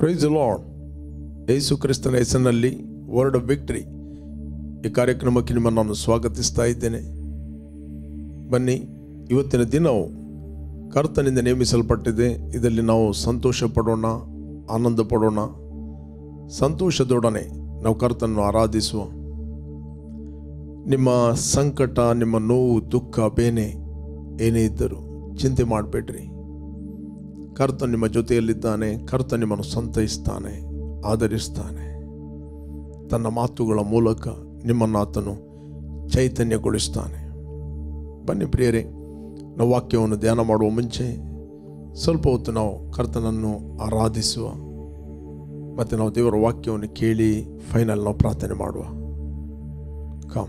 Price lord ಯೇಸು ಕ್ರಿಸ್ತನ ಹೆಸರಿನಲ್ಲಿ word of victory ಈ ಕಾರ್ಯಕ್ರಮಕ್ಕೆ ನಿಮ್ಮನ್ನು ನಾನು ಸ್ವಾಗತಿಸ್ತಾ ಇದ್ದೇನೆ ಬನ್ನಿ ಇವತ್ತಿನ ದಿನವು ಕರ್ತನಿಂದ ನೇಮಿಸಲ್ಪಟ್ಟಿದೆ ಇದರಲ್ಲಿ ನಾವು ಸಂತೋಷ ಪಡೋಣ ಆನಂದ ಪಡೋಣ ಸಂತೋಷದೊಡನೆ ನಾವು ಕರ್ತನನ್ನು ಆರಾಧಿಸುವ ನಿಮ್ಮ ಸಂಕಟ ನಿಮ್ಮ ನೋವು ದುಃಖ ಬೇನೆ ಏನೇ ಇದ್ದರೂ ಚಿಂತೆ ಮಾಡಬೇಡ್ರಿ ಕರ್ತ ನಿಮ್ಮ ಜೊತೆಯಲ್ಲಿದ್ದಾನೆ ಕರ್ತ ನಿಮ್ಮನ್ನು ಸಂತೈಸ್ತಾನೆ ಆದರಿಸ್ತಾನೆ ತನ್ನ ಮಾತುಗಳ ಮೂಲಕ ನಿಮ್ಮನ್ನು ಆತನು ಚೈತನ್ಯಗೊಳಿಸ್ತಾನೆ ಬನ್ನಿ ಪ್ರಿಯರೇ ನಾವು ವಾಕ್ಯವನ್ನು ಧ್ಯಾನ ಮಾಡುವ ಮುಂಚೆ ಸ್ವಲ್ಪ ಹೊತ್ತು ನಾವು ಕರ್ತನನ್ನು ಆರಾಧಿಸುವ ಮತ್ತು ನಾವು ದೇವರ ವಾಕ್ಯವನ್ನು ಕೇಳಿ ಫೈನಲ್ ನಾವು ಪ್ರಾರ್ಥನೆ ಮಾಡುವ ಕಮ್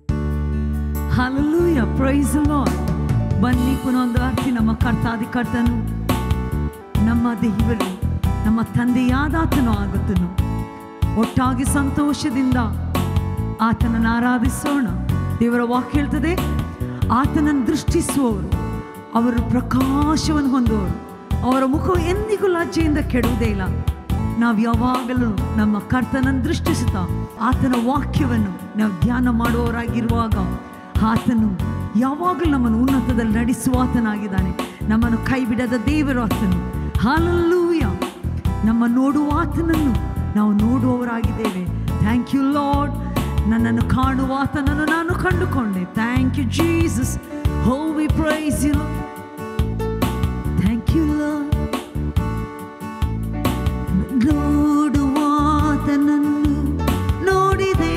ಹಲಲೂಯ ಪ್ರೈಸ್ ಲಾರ್ಡ್ ಬನ್ನಿ ಪುನೊಂದು ಅರ್ಥ ನಮ್ಮ ಕರ್ತಾದಿ ಕರ್ತನು ನಮ್ಮ ದೇವರು ನಮ್ಮ ತಂದೆಯಾದಾತನು ಆಗುತ್ತನು ಒಟ್ಟಾಗಿ ಸಂತೋಷದಿಂದ ಆತನನ್ನು ಆರಾಧಿಸೋಣ ದೇವರ ವಾಕ್ಯ ಹೇಳ್ತದೆ ಆತನನ್ನು ದೃಷ್ಟಿಸುವವರು ಅವರು ಪ್ರಕಾಶವನ್ನು ಹೊಂದುವವರು ಅವರ ಮುಖವು ಎಂದಿಗೂ ಲಜ್ಜೆಯಿಂದ ಕೆಡುವುದೇ ಇಲ್ಲ ನಾವು ಯಾವಾಗಲೂ ನಮ್ಮ ಕರ್ತನನ್ನು ದೃಷ್ಟಿಸುತ್ತಾ ಆತನ ವಾಕ್ಯವನ್ನು ನಾವು ಧ್ಯಾನ ಮಾಡುವವರಾಗಿರುವಾಗ ಆತನು ಯಾವಾಗಲೂ ನಮ್ಮನ್ನು ಉನ್ನತದಲ್ಲಿ ನಡೆಸುವ ಆತನಾಗಿದ್ದಾನೆ ನಮ್ಮನ್ನು ಕೈ ಬಿಡದ ದೇವರು ಆತನು ಹಾಲಲ್ಲೂಯ ನಮ್ಮ ನೋಡುವ ಆತನನ್ನು ನಾವು ನೋಡುವವರಾಗಿದ್ದೇವೆ ಥ್ಯಾಂಕ್ ಯು ಲಾರ್ಡ್ ನನ್ನನ್ನು ಕಾಣುವ ಆತನನ್ನು ನಾನು ಕಂಡುಕೊಂಡೆ thank you Jesus oh we praise you thank you Lord ನೋಡುವಾತನನ್ನು ನೋಡಿದೆ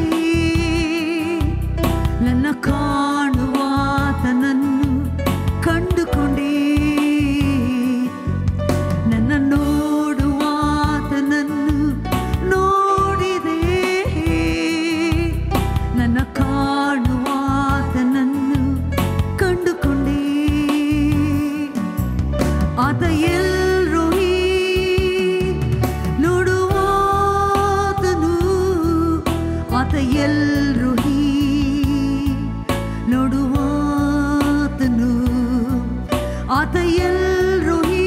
ನನ್ನ ಕಾಣುವಾತನನ್ನು ಕಂಡುಕೊಂಡೆ ನನ್ನ ನೋಡುವಾತನನ್ನು ನೋಡಿದೆ ನನ್ನ ಕಾಣುವಾತನನ್ನು ಕಂಡುಕೊಂಡೆ ಆತ ಎಲ್ರೋಹಿ ನೋಡುವಾತನು ಆತ ಎಲ್ರೋಹಿ ನೋಡುವಾತನು ಆತ ಎಲ್ರೋಹಿ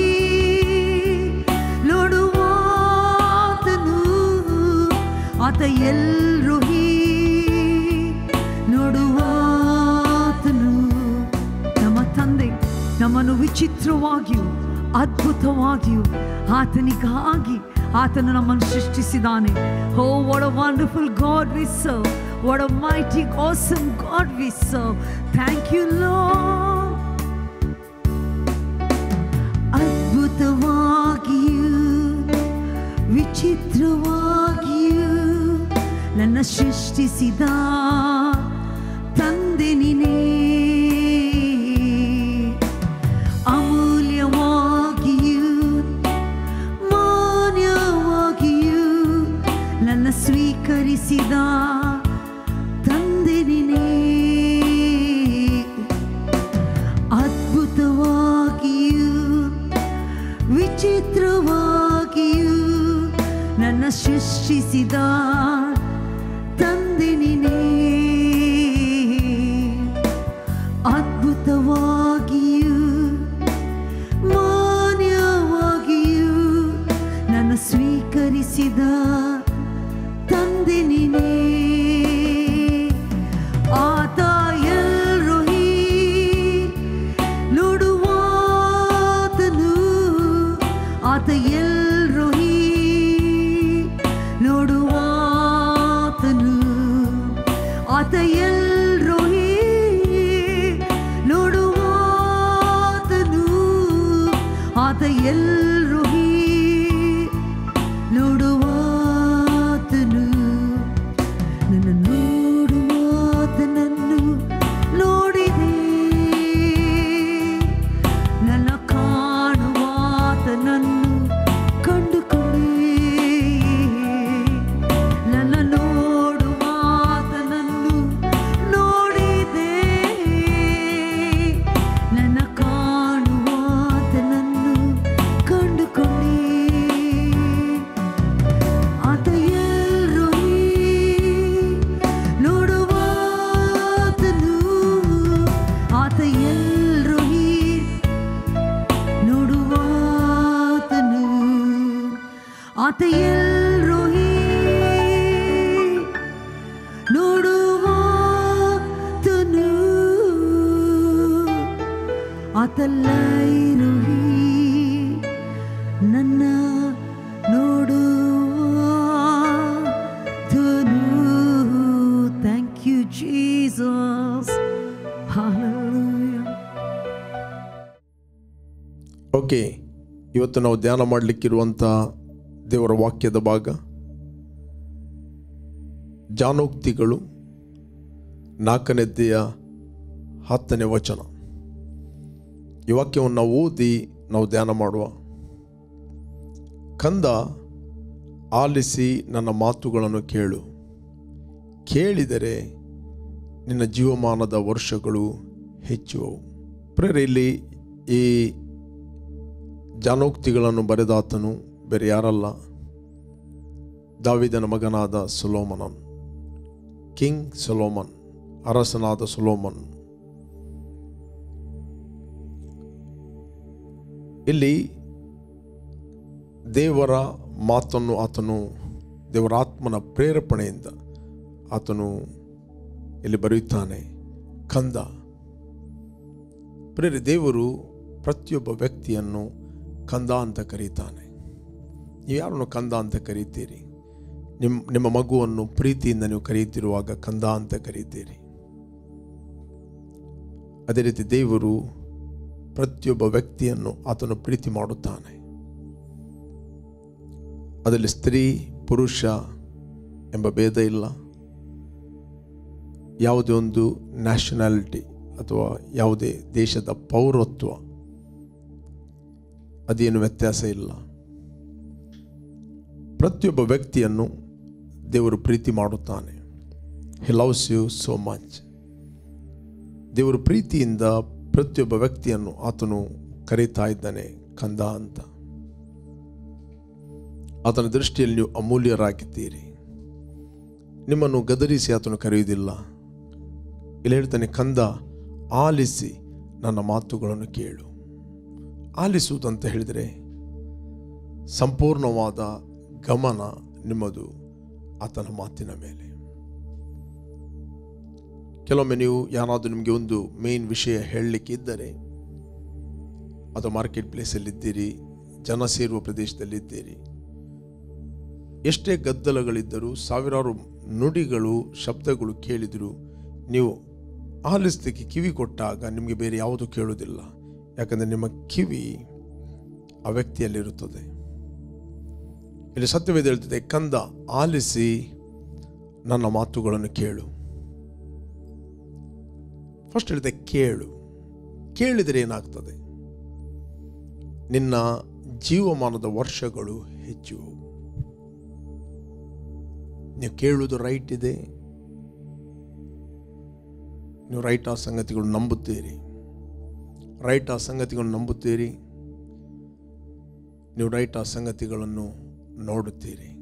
ನೋಡುವಾತನು ಆತ ಎಲ್ರೋಹಿ ನೋಡುವಾತನು ನಮ್ಮ ತಂದೆ ನಮ್ಮನ್ನು ವಿಚಿತ್ರವಾಗಿಯೂ ಅದ್ಭುತವಾಗಿಯೂ ಆತನಿಗಾಗಿ ಆತನು ನಮ್ಮನ್ನು ಸೃಷ್ಟಿಸಿದ್ದಾನೆ oh what a wonderful God we serve what a mighty awesome God we serve thank you Lord ಅದ್ಭುತವಾಗಿಯೂ ವಿಚಿತ್ರವಾಗಿಯೂ ನನ್ನ ಸೃಷ್ಟಿಸಿದ ತಂದೆ ನೀನೇ ಅಮೂಲ್ಯವಾಗಿಯೂ ಮಾನ್ಯವಾಗಿಯೂ ನನ್ನ ಸ್ವೀಕರಿಸಿದ ತಂದೆ ನೀನೇ ಅದ್ಭುತವಾಗಿಯೂ ವಿಚಿತ್ರವಾಗಿಯೂ ನನ್ನ ಸೃಷ್ಟಿಸಿದ ತಂದೆ ನೀನೇ ಅದ್ಭುತವಾಗಿಯೂ ಮಾನ್ಯವಾಗಿಯೂ ನನ್ನ ಸ್ವೀಕರಿಸಿದ ತಂದೆ ನೀನೇ ಆತ ಎಲ್ರೋಹಿ ನೋಡುವಾತನು ಆತ ಎಲ್ರೋಹಿ ನೋಡುವಾತನು ಆತ ಎಲ್ರೋಹಿ ನೋಡುವಾತನು ಆತ ಎಲ್ರೋಹಿ ನೋಡುವಾತನು ನನ್ನ ನೋಡುವಾತನನ್ನು ನೋಡಿದೆ ನನ್ನ ಕಾಣುವಾತನನ್ನು ಕಂಡುಕೊಂಡೆ ನನ್ನ ನೋಡುವಾತನನ್ನು ನೋಡಿದೆ ನನ್ನ ಕಾಣುವಾತನನ್ನು ಕಂಡು ಆತ ಎಲ್ರೋಹಿ ನೋಡುವಾತನು ಆತ ಲೈರೋಹಿ ನನ್ನ ನೋಡುವಾತನು thank you Jesus Hallelujah. Okay ಇವತ್ತು ನಾವು ಧ್ಯಾನ ಮಾಡಲಿಕ್ಕಿರುವಂಥ ದೇವರ ವಾಕ್ಯದ ಭಾಗ ಜಾನೋಕ್ತಿಗಳು ನಾಲ್ಕನೆದ್ದೆಯ ಹತ್ತನೇ ವಚನ ಈ ವಾಕ್ಯವನ್ನು ನಾವು ಓದಿ ನಾವು ಧ್ಯಾನ ಮಾಡುವ ಕಂದ ಆಲಿಸಿ ನನ್ನ ಮಾತುಗಳನ್ನು ಕೇಳು ಕೇಳಿದರೆ ನಿನ್ನ ಜೀವಮಾನದ ವರ್ಷಗಳು ಹೆಚ್ಚುವವು ಪ್ರೇರೆ ಇಲ್ಲಿ ಈ ಜಾನೋಕ್ತಿಗಳನ್ನು ಬರೆದಾತನು ಬೇರೆ ಯಾರಲ್ಲ ದಾವಿದನ ಮಗನಾದ ಸೊಲೋಮನನ್ ಕಿಂಗ್ ಸೊಲೋಮನ್ ಅರಸನಾದ ಸೊಲೋಮನ್ ಇಲ್ಲಿ ದೇವರ ಮಾತನ್ನು ಆತನು ದೇವರ ಆತ್ಮನ ಪ್ರೇರೇಪಣೆಯಿಂದ ಆತನು ಇಲ್ಲಿ ಬರೆಯುತ್ತಾನೆ ಕಂದ ಪ್ರೇರೆ ದೇವರು ಪ್ರತಿಯೊಬ್ಬ ವ್ಯಕ್ತಿಯನ್ನು ಕಂದ ಅಂತ ಕರೀತಾನೆ ನೀವು ಯಾರನ್ನು ಕಂದ ಅಂತ ಕರೀತೀರಿ ನಿಮ್ಮ ನಿಮ್ಮ ಮಗುವನ್ನು ಪ್ರೀತಿಯಿಂದ ನೀವು ಕರೆಯುತ್ತಿರುವಾಗ ಕಂದ ಅಂತ ಕರೀತೀರಿ ಅದೇ ರೀತಿ ದೇವರು ಪ್ರತಿಯೊಬ್ಬ ವ್ಯಕ್ತಿಯನ್ನು ಆತನು ಪ್ರೀತಿ ಮಾಡುತ್ತಾನೆ ಅದರಲ್ಲಿ ಸ್ತ್ರೀ ಪುರುಷ ಎಂಬ ಭೇದ ಇಲ್ಲ ಯಾವುದೇ ಒಂದು ನ್ಯಾಷನಾಲಿಟಿ ಅಥವಾ ಯಾವುದೇ ದೇಶದ ಪೌರತ್ವ ಅದೇನು ವ್ಯತ್ಯಾಸ ಇಲ್ಲ ಪ್ರತಿಯೊಬ್ಬ ವ್ಯಕ್ತಿಯನ್ನು ದೇವರು ಪ್ರೀತಿ ಮಾಡುತ್ತಾನೆ he loves you so much ದೇವರು ಪ್ರೀತಿಯಿಂದ ಪ್ರತಿಯೊಬ್ಬ ವ್ಯಕ್ತಿಯನ್ನು ಆತನು ಕರೀತಾ ಇದ್ದಾನೆ ಕಂದ ಅಂತ ಆತನ ದೃಷ್ಟಿಯಲ್ಲಿ ನೀವು ಅಮೂಲ್ಯರಾಗಿದ್ದೀರಿ ನಿಮ್ಮನ್ನು ಗದರಿಸಿ ಆತನು ಕರೆಯುವುದಿಲ್ಲ ಇಲ್ಲಿ ಹೇಳ್ತಾನೆ ಕಂದ ಆಲಿಸಿ ನನ್ನ ಮಾತುಗಳನ್ನು ಕೇಳು ಆಲಿಸುವುದಂತ ಹೇಳಿದರೆ ಸಂಪೂರ್ಣವಾದ ಗಮನ ನಿಮ್ಮದು ಆತನ ಮಾತಿನ ಮೇಲೆ ಕೆಲವೊಮ್ಮೆ ನೀವು ಯಾರಾದರೂ ನಿಮಗೆ ಒಂದು ಮೇನ್ ವಿಷಯ ಹೇಳಲಿಕ್ಕೆ ಇದ್ದರೆ ಅದು ಮಾರ್ಕೆಟ್ ಪ್ಲೇಸಲ್ಲಿದ್ದೀರಿ ಜನ ಸೇರುವ ಪ್ರದೇಶದಲ್ಲಿದ್ದೀರಿ ಎಷ್ಟೇ ಗದ್ದಲಗಳಿದ್ದರೂ ಸಾವಿರಾರು ನುಡಿಗಳು ಶಬ್ದಗಳು ಕೇಳಿದರೂ ನೀವು ಆಲಿಸಲಿಕ್ಕೆ ಕಿವಿ ಕೊಟ್ಟಾಗ ನಿಮಗೆ ಬೇರೆ ಯಾವುದು ಕೇಳುವುದಿಲ್ಲ ಯಾಕಂದರೆ ನಿಮ್ಮ ಕಿವಿ ಆ ವ್ಯಕ್ತಿಯಲ್ಲಿರುತ್ತದೆ ಇಲ್ಲಿ ಸತ್ಯವೇದ ಹೇಳ್ತದೆ ಕಂದ ಆಲಿಸಿ ನನ್ನ ಮಾತುಗಳನ್ನು ಕೇಳು ಫಸ್ಟ್ ಹೇಳಿದೆ ಕೇಳು ಕೇಳಿದರೆ ಏನಾಗ್ತದೆ ನಿನ್ನ ಜೀವಮಾನದ ವರ್ಷಗಳು ಹೆಚ್ಚು ನೀವು ಕೇಳುವುದು ರೈಟ್ ಇದೆ ನೀವು ರೈಟ್ ಆ ಸಂಗತಿಗಳು ನಂಬುತ್ತೀರಿ ರೈಟ್ ಆ ಸಂಗತಿಗಳನ್ನು ನಂಬುತ್ತೀರಿ ನೀವು ರೈಟ್ ಆ ಸಂಗತಿಗಳನ್ನು ನೋಡುತ್ತೀರಿ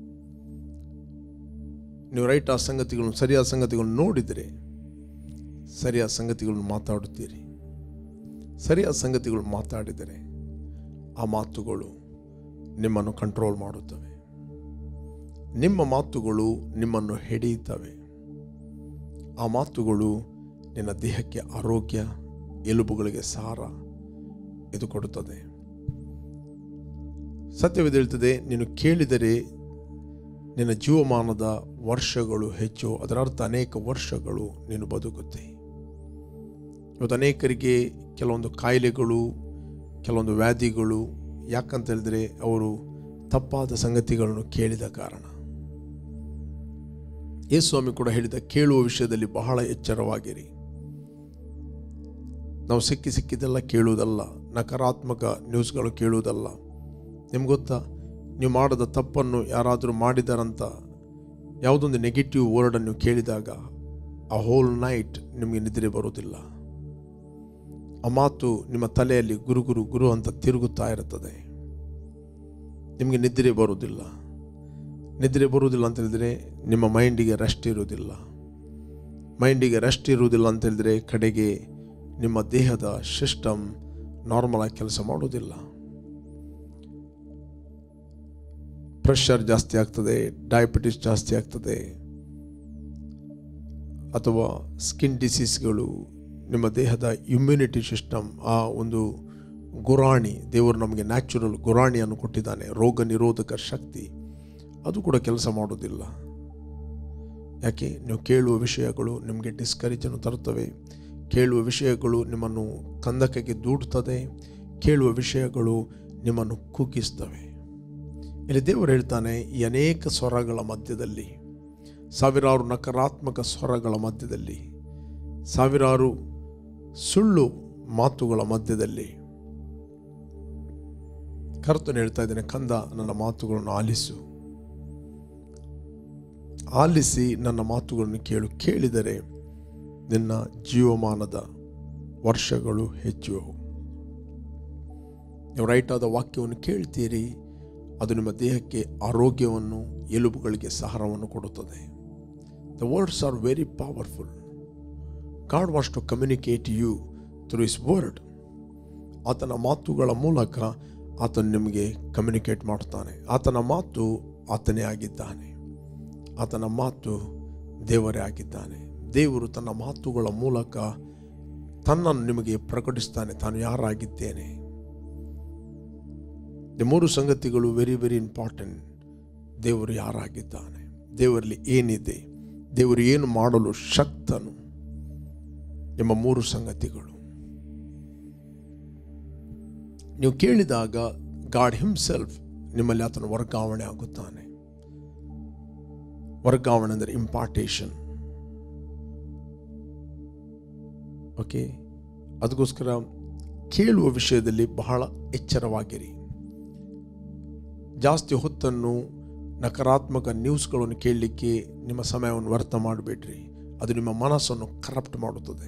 ನೀವು ರೈಟ್ ಆ ಸಂಗತಿಗಳನ್ನು ಸರಿಯಾದ ಸಂಗತಿಗಳನ್ನು ನೋಡಿದರೆ ಸರಿಯಾದ ಸಂಗತಿಗಳನ್ನು ಮಾತಾಡುತ್ತೀರಿ ಸರಿಯಾದ ಸಂಗತಿಗಳು ಮಾತಾಡಿದರೆ ಆ ಮಾತುಗಳು ನಿಮ್ಮನ್ನು ಕಂಟ್ರೋಲ್ ಮಾಡುತ್ತವೆ ನಿಮ್ಮ ಮಾತುಗಳು ನಿಮ್ಮನ್ನು ಹಿಡಿಯುತ್ತವೆ ಆ ಮಾತುಗಳು ನಿನ್ನ ದೇಹಕ್ಕೆ ಆರೋಗ್ಯ ಎಲುಬುಗಳಿಗೆ ಸಾರ ಇದು ಕೊಡುತ್ತದೆ ಸತ್ಯವಿದೆ ಹೇಳ್ತದೆ ನೀನು ಕೇಳಿದರೆ ನಿನ್ನ ಜೀವಮಾನದ ವರ್ಷಗಳು ಹೆಚ್ಚು ಅದರ ಅರ್ಥ ಅನೇಕ ವರ್ಷಗಳು ನೀನು ಬದುಕುತ್ತೆ ಇವತ್ತು ಅನೇಕರಿಗೆ ಕೆಲವೊಂದು ಕಾಯಿಲೆಗಳು ಕೆಲವೊಂದು ವ್ಯಾಧಿಗಳು ಯಾಕಂತ ಹೇಳಿದ್ರೆ ಅವರು ತಪ್ಪಾದ ಸಂಗತಿಗಳನ್ನು ಕೇಳಿದ ಕಾರಣ ಯೇಸ್ವಾಮಿ ಕೂಡ ಹೇಳಿದ ಕೇಳುವ ವಿಷಯದಲ್ಲಿ ಬಹಳ ಎಚ್ಚರವಾಗಿರಿ ನಾವು ಸಿಕ್ಕಿ ಸಿಕ್ಕಿದ್ದೆಲ್ಲ ಕೇಳುವುದಲ್ಲ ನಕಾರಾತ್ಮಕ ನ್ಯೂಸ್ಗಳು ಕೇಳುವುದಲ್ಲ ನಿಮ್ಗೆ ಗೊತ್ತಾ ನೀವು ಮಾಡದ ತಪ್ಪನ್ನು ಯಾರಾದರೂ ಮಾಡಿದಾರಂತ ಯಾವುದೊಂದು ನೆಗೆಟಿವ್ ವರ್ಡನ್ನು ಕೇಳಿದಾಗ ಆ ಹೋಲ್ ನೈಟ್ ನಿಮಗೆ ನಿದ್ರೆ ಬರುವುದಿಲ್ಲ ಆ ಮಾತು ನಿಮ್ಮ ತಲೆಯಲ್ಲಿ ಗುರು ಗುರು ಗುರು ಅಂತ ತಿರುಗುತ್ತಾ ಇರುತ್ತದೆ ನಿಮಗೆ ನಿದ್ರೆ ಬರುವುದಿಲ್ಲ ನಿದ್ರೆ ಬರುವುದಿಲ್ಲ ಅಂತ ಹೇಳಿದರೆ ನಿಮ್ಮ ಮೈಂಡಿಗೆ ರೆಸ್ಟ್ ಇರುವುದಿಲ್ಲ ಮೈಂಡಿಗೆ ರೆಸ್ಟ್ ಇರುವುದಿಲ್ಲ ಅಂತ ಹೇಳಿದರೆ ಕಡೆಗೆ ನಿಮ್ಮ ದೇಹದ ಸಿಸ್ಟಮ್ ನಾರ್ಮಲ್ ಆಗಿ ಕೆಲಸ ಮಾಡುವುದಿಲ್ಲ ಪ್ರೆಷರ್ ಜಾಸ್ತಿ ಆಗ್ತದೆ ಡಯಾಬಿಟಿಸ್ ಜಾಸ್ತಿ ಆಗ್ತದೆ ಅಥವಾ ಸ್ಕಿನ್ ಡಿಸೀಸ್ಗಳು ನಿಮ್ಮ ದೇಹದ ಇಮ್ಯುನಿಟಿ ಸಿಸ್ಟಮ್ ಆ ಒಂದು ಗುರಾಣಿ ದೇವರು ನಮಗೆ ನ್ಯಾಚುರಲ್ ಗುರಾಣಿಯನ್ನು ಕೊಟ್ಟಿದ್ದಾನೆ ರೋಗ ನಿರೋಧಕ ಶಕ್ತಿ ಅದು ಕೂಡ ಕೆಲಸ ಮಾಡೋದಿಲ್ಲ ಯಾಕೆ ನೀವು ಕೇಳುವ ವಿಷಯಗಳು ನಿಮಗೆ ಡಿಸ್ಕರೇಜನ್ನು ತರುತ್ತವೆ ಕೇಳುವ ವಿಷಯಗಳು ನಿಮ್ಮನ್ನು ಕಂದಕಕ್ಕೆ ದೂಡುತ್ತದೆ ಕೇಳುವ ವಿಷಯಗಳು ನಿಮ್ಮನ್ನು ಕುಗ್ಗಿಸ್ತವೆ ಇಲ್ಲಿ ದೇವರು ಹೇಳ್ತಾನೆ ಈ ಅನೇಕ ಸ್ವರಗಳ ಮಧ್ಯದಲ್ಲಿ ಸಾವಿರಾರು ನಕಾರಾತ್ಮಕ ಸ್ವರಗಳ ಮಧ್ಯದಲ್ಲಿ ಸಾವಿರಾರು ಸುಳ್ಳು ಮಾತುಗಳ ಮಧ್ಯದಲ್ಲಿ ಕರ್ತನು ಹೇಳ್ತಾ ಇದ್ದೇನೆ ಕಂದ ನನ್ನ ಮಾತುಗಳನ್ನು ಆಲಿಸು ಆಲಿಸಿ ನನ್ನ ಮಾತುಗಳನ್ನು ಕೇಳು ಕೇಳಿದರೆ ನಿನ್ನ ಜೀವಮಾನದ ವರ್ಷಗಳು ಹೆಚ್ಚುವವು ನೀವು ರೈಟ್ ಆದ ವಾಕ್ಯವನ್ನು ಕೇಳ್ತೀರಿ ಅದು ನಿಮ್ಮ ದೇಹಕ್ಕೆ ಆರೋಗ್ಯವನ್ನು ಎಲುಬುಗಳಿಗೆ ಸಹಾರವನ್ನು ಕೊಡುತ್ತದೆ the words are very powerful God was to communicate you through his word ಆತನ ಮಾತುಗಳ ಮೂಲಕ ಆತನು ನಿಮಗೆ ಕಮ್ಯುನಿಕೇಟ್ ಮಾಡ್ತಾನೆ ಆತನ ಮಾತು ಆತನೇ ಆಗಿದ್ದಾನೆ ಆತನ ಮಾತು ದೇವರೇ ಆಗಿದ್ದಾನೆ ದೇವರು ತನ್ನ ಮಾತುಗಳ ಮೂಲಕ ತನ್ನನ್ನು ನಿಮಗೆ ಪ್ರಕಟಿಸ್ತಾನೆ ತಾನು ಯಾರಾಗಿದ್ದೇನೆ ಈ ಮೂರು ಸಂಗತಿಗಳು ವೆರಿ ವೆರಿ ಇಂಪಾರ್ಟೆಂಟ್ ದೇವರು ಯಾರಾಗಿದ್ದಾನೆ ದೇವರಲ್ಲಿ ಏನಿದೆ ದೇವರು ಏನು ಮಾಡಲು ಶಕ್ತನು ಎಂಬ ಮೂರು ಸಂಗತಿಗಳು ನೀವು ಕೇಳಿದಾಗ ಗಾಡ್ ಹಿಮ್ಸೆಲ್ಫ್ ನಿಮ್ಮಲ್ಲಿ ಆತನ ವರ್ಗಾವಣೆ ಆಗುತ್ತಾನೆ ವರ್ಗಾವಣೆ ಅಂದರೆ ಇಂಪಾರ್ಟೇಷನ್ ಓಕೆ ಅದಕ್ಕೋಸ್ಕರ ಕೇಳುವ ವಿಷಯದಲ್ಲಿ ಬಹಳ ಎಚ್ಚರವಾಗಿರಿ ಜಾಸ್ತಿ ಹೊತ್ತನ್ನು ನಕಾರಾತ್ಮಕ ನ್ಯೂಸ್ಗಳನ್ನು ಕೇಳಲಿಕ್ಕೆ ನಿಮ್ಮ ಸಮಯವನ್ನು ವ್ಯರ್ಥ ಮಾಡಬೇಡ್ರಿ ಅದು ನಿಮ್ಮ ಮನಸ್ಸನ್ನು ಕರಪ್ಟ್ ಮಾಡುತ್ತದೆ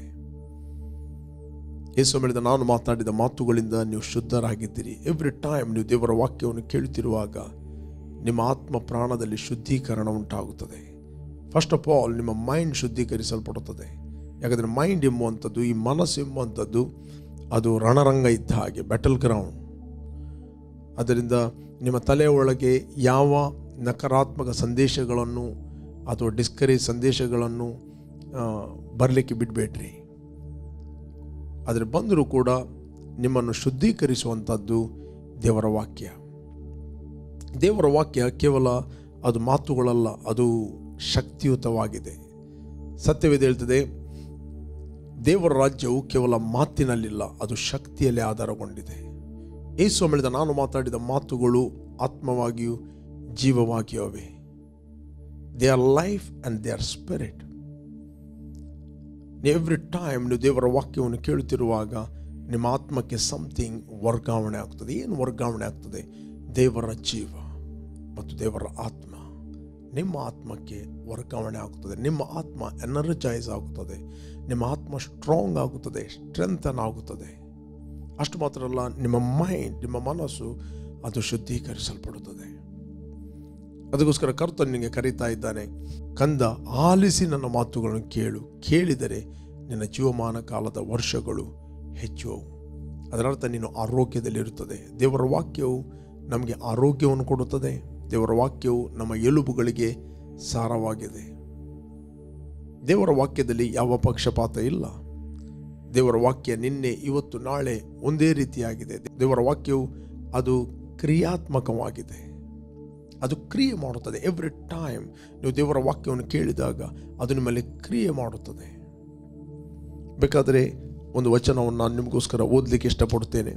ಯೇಸು ಹೇಳಿದ ನಾನು ಮಾತಾಡಿದ ಮಾತುಗಳಿಂದ ನೀವು ಶುದ್ಧರಾಗಿದ್ದೀರಿ ಎವ್ರಿ ಟೈಮ್ ನೀವು ದೇವರ ವಾಕ್ಯವನ್ನು ಕೇಳುತ್ತಿರುವಾಗ ನಿಮ್ಮ ಆತ್ಮ ಪ್ರಾಣದಲ್ಲಿ ಶುದ್ಧೀಕರಣ ಉಂಟಾಗುತ್ತದೆ ಫಸ್ಟ್ ಆಫ್ ಆಲ್ ನಿಮ್ಮ ಮೈಂಡ್ ಶುದ್ಧೀಕರಿಸಲ್ಪಡುತ್ತದೆ ಯಾಕಂದರೆ ಮೈಂಡ್ ಎಂಬುವಂಥದ್ದು ಈ ಮನಸ್ಸು ಎಂಬುವಂಥದ್ದು ಅದು ರಣರಂಗ ಇದ್ದ ಹಾಗೆ ಬ್ಯಾಟಲ್ ಗ್ರೌಂಡ್ ಅದರಿಂದ ನಿಮ್ಮ ತಲೆಯ ಒಳಗೆ ಯಾವ ನಕಾರಾತ್ಮಕ ಸಂದೇಶಗಳನ್ನು ಅಥವಾ ಡಿಸ್ಕರೇಜ್ ಸಂದೇಶಗಳನ್ನು ಬರಲಿಕ್ಕೆ ಬಿಡಬೇಡ್ರಿ ಆದರೆ ಬಂದರೂ ಕೂಡ ನಿಮ್ಮನ್ನು ಶುದ್ಧೀಕರಿಸುವಂಥದ್ದು ದೇವರ ವಾಕ್ಯ ದೇವರ ವಾಕ್ಯ ಕೇವಲ ಅದು ಮಾತುಗಳಲ್ಲ ಅದು ಶಕ್ತಿಯುತವಾಗಿದೆ ಸತ್ಯವೇದ ಹೇಳ್ತದೆ ದೇವರ ರಾಜ್ಯವು ಕೇವಲ ಮಾತಿನಲ್ಲಿಲ್ಲ ಅದು ಶಕ್ತಿಯಲ್ಲಿ ಆಧಾರಗೊಂಡಿದೆ ಯೇಸು ಹೇಳಿದ ನಾನು ಮಾತಾಡಿದ ಮಾತುಗಳು ಆತ್ಮವಾಗಿಯೂ ಜೀವವಾಗಿಯೂ ಅವೆ they are life and they are spirit every time ನೀವು ದೇವರ ವಾಕ್ಯವನ್ನು ಕೇಳುತ್ತಿರುವಾಗ ನಿಮ್ಮ ಆತ್ಮಕ್ಕೆ ಸಮಥಿಂಗ್ ವರ್ಗಾವಣೆ ಆಗ್ತದೆ ಏನು ವರ್ಗಾವಣೆ ಆಗ್ತದೆ ದೇವರ ಜೀವ ಮತ್ತು ದೇವರ ಆತ್ಮ ನಿಮ್ಮ ಆತ್ಮಕ್ಕೆ ವರ್ಗಾವಣೆ ಆಗುತ್ತದೆ ನಿಮ್ಮ ಆತ್ಮ ಎನರ್ಜೈಸ್ ಆಗುತ್ತದೆ ನಿಮ್ಮ ಆತ್ಮ ಸ್ಟ್ರಾಂಗ್ ಆಗುತ್ತದೆ ಸ್ಟ್ರೆಂಥನ್ ಆಗುತ್ತದೆ ಅಷ್ಟು ಮಾತ್ರ ಅಲ್ಲ ನಿಮ್ಮ ಮೈಂಡ್ ನಿಮ್ಮ ಮನಸ್ಸು ಅದು ಶುದ್ಧೀಕರಿಸಲ್ಪಡುತ್ತದೆ ಅದಕ್ಕೋಸ್ಕರ ಕರ್ತನು ನಿನಗೆ ಕರೀತಾ ಇದ್ದಾನೆ ಕಂದ ಆಲಿಸಿ ನನ್ನ ಮಾತುಗಳನ್ನು ಕೇಳು ಕೇಳಿದರೆ ನಿನ್ನ ಜೀವಮಾನ ಕಾಲದ ವರ್ಷಗಳು ಹೆಚ್ಚುವವು ಅದರರ್ಥ ನೀನು ಆರೋಗ್ಯದಲ್ಲಿರುತ್ತದೆ ದೇವರ ವಾಕ್ಯವು ನಮಗೆ ಆರೋಗ್ಯವನ್ನು ಕೊಡುತ್ತದೆ ದೇವರ ವಾಕ್ಯವು ನಮ್ಮ ಎಲುಬುಗಳಿಗೆ ಸಾರವಾಗಿದೆ ದೇವರ ವಾಕ್ಯದಲ್ಲಿ ಯಾವ ಪಕ್ಷಪಾತ ಇಲ್ಲ ದೇವರ ವಾಕ್ಯ ನಿನ್ನೆ ಇವತ್ತು ನಾಳೆ ಒಂದೇ ರೀತಿಯಾಗಿದೆ ದೇವರ ವಾಕ್ಯವು ಅದು ಕ್ರಿಯಾತ್ಮಕವಾಗಿದೆ ಅದು ಕ್ರಿಯೆ ಮಾಡುತ್ತದೆ ಎವ್ರಿ ಟೈಮ್ ನೀವು ದೇವರ ವಾಕ್ಯವನ್ನು ಕೇಳಿದಾಗ ಅದು ನಿಮ್ಮಲ್ಲಿ ಕ್ರಿಯೆ ಮಾಡುತ್ತದೆ ಬೇಕಾದರೆ ಒಂದು ವಚನವನ್ನು ನಾನು ನಿಮಗೋಸ್ಕರ ಓದಲಿಕ್ಕೆ ಇಷ್ಟಪಡುತ್ತೇನೆ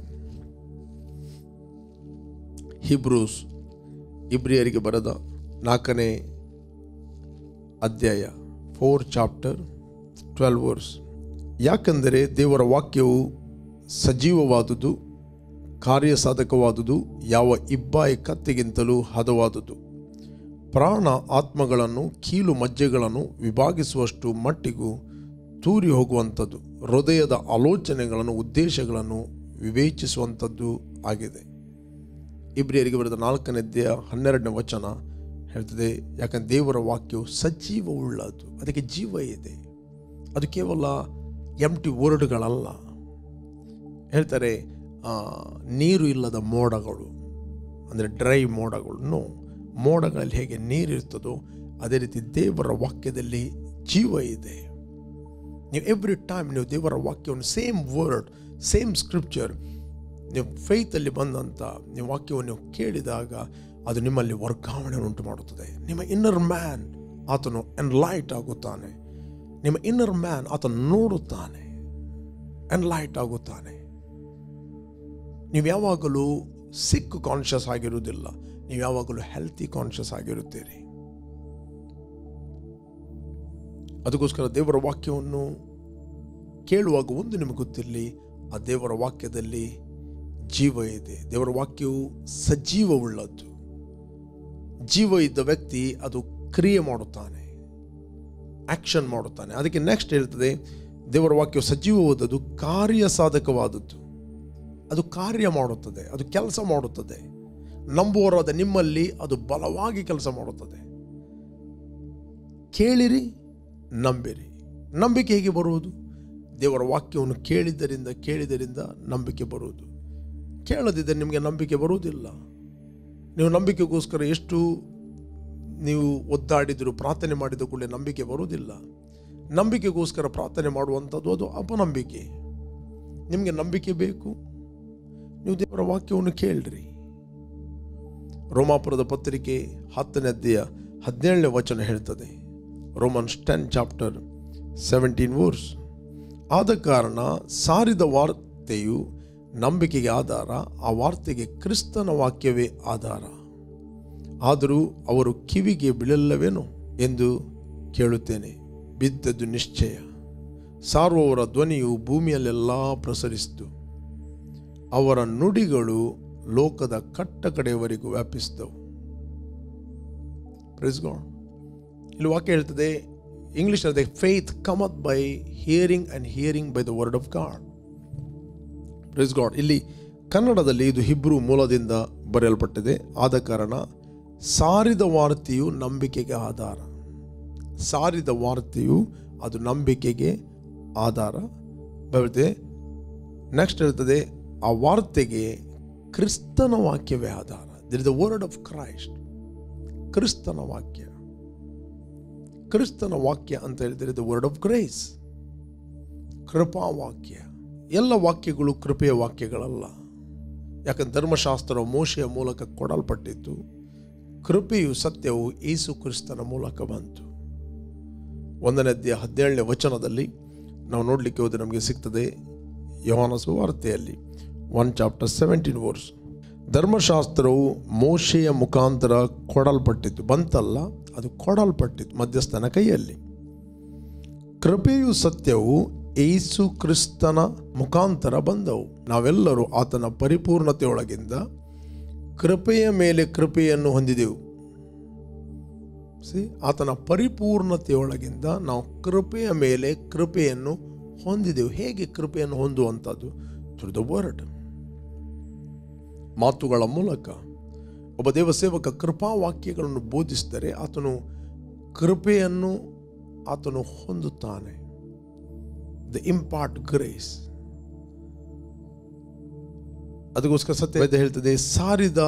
ಹಿಬ್ರೂಸ್ ಇಬ್ರಿಯರಿಗೆ ಬರೆದ ನಾಲ್ಕನೇ ಅಧ್ಯಾಯ ಫೋರ್ ಚಾಪ್ಟರ್ ಟ್ವೆಲ್ವ್ ವರ್ಸ್ ಯಾಕೆಂದರೆ ದೇವರ ವಾಕ್ಯವು ಸಜೀವವಾದುದು ಕಾರ್ಯಸಾಧಕವಾದುದು ಯಾವ ಇಬ್ಬಾಯಿ ಕತ್ತಿಗಿಂತಲೂ ಹದವಾದುದು ಪ್ರಾಣ ಆತ್ಮಗಳನ್ನು ಕೀಲು ಮಜ್ಜೆಗಳನ್ನು ವಿಭಾಗಿಸುವಷ್ಟು ಮಟ್ಟಿಗೂ ತೂರಿ ಹೋಗುವಂಥದ್ದು ಹೃದಯದ ಆಲೋಚನೆಗಳನ್ನು ಉದ್ದೇಶಗಳನ್ನು ವಿವೇಚಿಸುವಂಥದ್ದು ಆಗಿದೆ ಇಬ್ರಿಯರಿಗೆ ಬರೆದ ನಾಲ್ಕನೇ ಅಧ್ಯಾಯ ಹನ್ನೆರಡನೇ ವಚನ ಹೇಳ್ತದೆ ಯಾಕಂದ್ರೆ ದೇವರ ವಾಕ್ಯವು ಸಜೀವವುಳ್ಳದು ಅದಕ್ಕೆ ಜೀವ ಇದೆ ಅದು ಕೇವಲ ಎಂಟಿ ವರ್ಡ್ಗಳಲ್ಲ ಹೇಳ್ತಾರೆ ಆ, ನೀರು ಇಲ್ಲದ ಮೋಡಗಳು ಅಂದರೆ ಡ್ರೈ ಮೋಡಗಳು ನೋ ಮೋಡಗಳಲ್ಲಿ ಹೇಗೆ ನೀರಿರ್ತದೋ ಅದೇ ರೀತಿ ದೇವರ ವಾಕ್ಯದಲ್ಲಿ ಜೀವ ಇದೆ ನೀವು ಎವ್ರಿ ಟೈಮ್ ನೀವು ದೇವರ ವಾಕ್ಯವನ್ನು ಸೇಮ್ ವರ್ಡ್ ಸೇಮ್ ಸ್ಕ್ರಿಪ್ಚರ್ ನೀವು ಫೈತಲ್ಲಿ ಬಂದಂಥ ನೀವು ವಾಕ್ಯವನ್ನು ನೀವು ಕೇಳಿದಾಗ ಅದು ನಿಮ್ಮಲ್ಲಿ ವರ್ಗಾವಣೆ ಉಂಟು ಮಾಡುತ್ತದೆ ನಿಮ್ಮ ಇನ್ನರ್ ಮ್ಯಾನ್ ಆತನು ಎನ್ಲೈಟ್ ಆಗುತ್ತಾನೆ ನಿಮ್ಮ ಇನ್ನರ್ ಮ್ಯಾನ್ ಆತನು ನೋಡುತ್ತಾನೆ ಎನ್ಲೈಟ್ ಆಗುತ್ತಾನೆ ನೀವು ಯಾವಾಗಲೂ ಸಿಕ್ ಕಾನ್ಷಿಯಸ್ ಆಗಿರುವುದಿಲ್ಲ ನೀವು ಯಾವಾಗಲೂ ಹೆಲ್ತಿ ಕಾನ್ಷಿಯಸ್ ಆಗಿರುತ್ತೀರಿ ಅದಕ್ಕೋಸ್ಕರ ದೇವರ ವಾಕ್ಯವನ್ನು ಕೇಳುವಾಗ ಒಂದು ನಿಮಗೆ ಗೊತ್ತಿರಲಿ ಆ ದೇವರ ವಾಕ್ಯದಲ್ಲಿ ಜೀವ ಇದೆ ದೇವರ ವಾಕ್ಯವು ಸಜೀವವುಳ್ಳದ್ದು ಜೀವ ಇದ್ದ ವ್ಯಕ್ತಿ ಅದು ಕ್ರಿಯೆ ಮಾಡುತ್ತಾನೆ ಆಕ್ಷನ್ ಮಾಡುತ್ತಾನೆ ಅದಕ್ಕೆ ನೆಕ್ಸ್ಟ್ ಹೇಳ್ತದೆ ದೇವರ ವಾಕ್ಯವು ಸಜೀವವಾದದ್ದು ಕಾರ್ಯ ಸಾಧಕವಾದದ್ದು ಅದು ಕಾರ್ಯ ಮಾಡುತ್ತದೆ ಅದು ಕೆಲಸ ಮಾಡುತ್ತದೆ ನಂಬುವರಾದ ನಿಮ್ಮಲ್ಲಿ ಅದು ಬಲವಾಗಿ ಕೆಲಸ ಮಾಡುತ್ತದೆ ಕೇಳಿರಿ ನಂಬಿರಿ ನಂಬಿಕೆ ಹೇಗೆ ಬರುವುದು ದೇವರ ವಾಕ್ಯವನ್ನು ಕೇಳಿದ್ದರಿಂದ ಕೇಳಿದ್ದರಿಂದ ನಂಬಿಕೆ ಬರುವುದು ಕೇಳದಿದ್ದರೆ ನಿಮಗೆ ನಂಬಿಕೆ ಬರುವುದಿಲ್ಲ ನೀವು ನಂಬಿಕೆಗೋಸ್ಕರ ಎಷ್ಟು ನೀವು ಒದ್ದಾಡಿದ್ರು ಪ್ರಾರ್ಥನೆ ಮಾಡಿದ ಕೂಡಲೇ ನಂಬಿಕೆ ಬರುವುದಿಲ್ಲ ನಂಬಿಕೆಗೋಸ್ಕರ ಪ್ರಾರ್ಥನೆ ಮಾಡುವಂಥದ್ದು ಅದು ಅಪನಂಬಿಕೆ ನಿಮಗೆ ನಂಬಿಕೆ ಬೇಕು ನೀವು ದೇವರ ವಾಕ್ಯವನ್ನು ಕೇಳ್ರಿ ರೋಮಾಪುರದ ಪತ್ರಿಕೆ ಹತ್ತನೇ ಅಧ್ಯಾಯ ಹದಿನೇಳನೇ ವಚನ ಹೇಳ್ತದೆ Romans ten chapter seventeen verse ಆದ ಕಾರಣ ಸಾರಿದ ವಾರ್ತೆಯು ನಂಬಿಕೆಗೆ ಆಧಾರ ಆ ವಾರ್ತೆಗೆ ಕ್ರಿಸ್ತನ ವಾಕ್ಯವೇ ಆಧಾರ ಆದರೂ ಅವರು ಕಿವಿಗೆ ಬೀಳಲ್ಲವೇನೋ ಎಂದು ಕೇಳುತ್ತೇನೆ ಬಿದ್ದದ್ದು ನಿಶ್ಚಯ ಸಾರುವವರ ಧ್ವನಿಯು ಭೂಮಿಯಲ್ಲೆಲ್ಲ ಪ್ರಸರಿಸಿತು ಅವರ ನುಡಿಗಳು ಲೋಕದ ಕಟ್ಟ ಕಡೆಯವರೆಗೂ ವ್ಯಾಪಿಸಿದವು ಪ್ರೆಸ್ ಗಾಡ್ ಇಲ್ಲಿ ವಾಕ್ಯ ಹೇಳ್ತದೆ ಇಂಗ್ಲಿಷ್ ಅದೇ faith cometh by hearing and hearing by the word of God praise God ಇಲ್ಲಿ ಕನ್ನಡದಲ್ಲಿ ಇದು ಹಿಬ್ರು ಮೂಲದಿಂದ ಬರೆಯಲ್ಪಟ್ಟಿದೆ ಆದ ಕಾರಣ ಸಾರಿದ ವಾರ್ತೆಯು ನಂಬಿಕೆಗೆ ಆಧಾರ ಸಾರಿದ ವಾರ್ತೆಯು ಅದು ನಂಬಿಕೆಗೆ ಆಧಾರ ಬರುತ್ತೆ ನೆಕ್ಸ್ಟ್ ಹೇಳ್ತದೆ ಆ ವಾರ್ತೆಗೆ ಕ್ರಿಸ್ತನ ವಾಕ್ಯವೇ ಆಧಾರ there is the word of Christ ಕ್ರಿಸ್ತನ ವಾಕ್ಯ ಕ್ರಿಸ್ತನ ವಾಕ್ಯ ಅಂತ ಹೇಳಿದರೆ ದ ವರ್ಡ್ ಆಫ್ ಗ್ರೇಸ್ ಕೃಪಾ ವಾಕ್ಯ ಎಲ್ಲ ವಾಕ್ಯಗಳು ಕೃಪೆಯ ವಾಕ್ಯಗಳಲ್ಲ ಯಾಕಂದ್ರೆ ಧರ್ಮಶಾಸ್ತ್ರ ಮೋಶೆಯ ಮೂಲಕ ಕೊಡಲ್ಪಟ್ಟಿತ್ತು ಕೃಪೆಯು ಸತ್ಯವು ಯೇಸು ಕ್ರಿಸ್ತನ ಮೂಲಕ ಬಂತು ಒಂದನೇ ಅಧ್ಯಾಯ ಹದಿನೇಳನೇ ವಚನದಲ್ಲಿ ನಾವು ನೋಡಲಿಕ್ಕೆ ಹೋದರೆ ನಮಗೆ ಸಿಗ್ತದೆ ಯೋಹಾನ ಸುವಾರ್ತೆಯಲ್ಲಿ ಒನ್ ಚಾಪ್ಟರ್ ಸೆವೆಂಟೀನ್ ವರ್ಸ್ ಧರ್ಮಶಾಸ್ತ್ರವು ಮೋಶೆಯ ಮುಖಾಂತರ ಕೊಡಲ್ಪಟ್ಟಿತ್ತು ಬಂತಲ್ಲ ಅದು ಕೊಡಲ್ಪಟ್ಟಿತ್ತು ಮಧ್ಯಸ್ಥನ ಕೈಯಲ್ಲಿ ಕೃಪೆಯು ಸತ್ಯವು ಏಸು ಕ್ರಿಸ್ತನ ಮುಖಾಂತರ ಬಂದವು ನಾವೆಲ್ಲರೂ ಆತನ ಪರಿಪೂರ್ಣತೆಯೊಳಗಿಂದ ಕೃಪೆಯ ಮೇಲೆ ಕೃಪೆಯನ್ನು ಹೊಂದಿದೆವು ಸಿ ಆತನ ಪರಿಪೂರ್ಣತೆಯೊಳಗಿಂದ ನಾವು ಕೃಪೆಯ ಮೇಲೆ ಕೃಪೆಯನ್ನು ಹೊಂದಿದೆವು ಹೇಗೆ ಕೃಪೆಯನ್ನು ಹೊಂದುವಂಥದ್ದು ಥ್ರೂ ದ ವರ್ಡ್ ಮಾತುಗಳ ಮೂಲಕ ಒಬ್ಬ ದೇವಸೇವಕ ಕೃಪಾ ವಾಕ್ಯಗಳನ್ನು ಬೋಧಿಸಿದರೆ ಆತನು ಕೃಪೆಯನ್ನು ಆತನು ಹೊಂದುತ್ತಾನೆ ದ ಇಂಪಾರ್ಟ್ ಗ್ರೇಸ್ ಅದಕ್ಕೋಸ್ಕರ ಸತ್ಯ ವೇದ ಹೇಳ್ತದೆ ಸಾರಿದ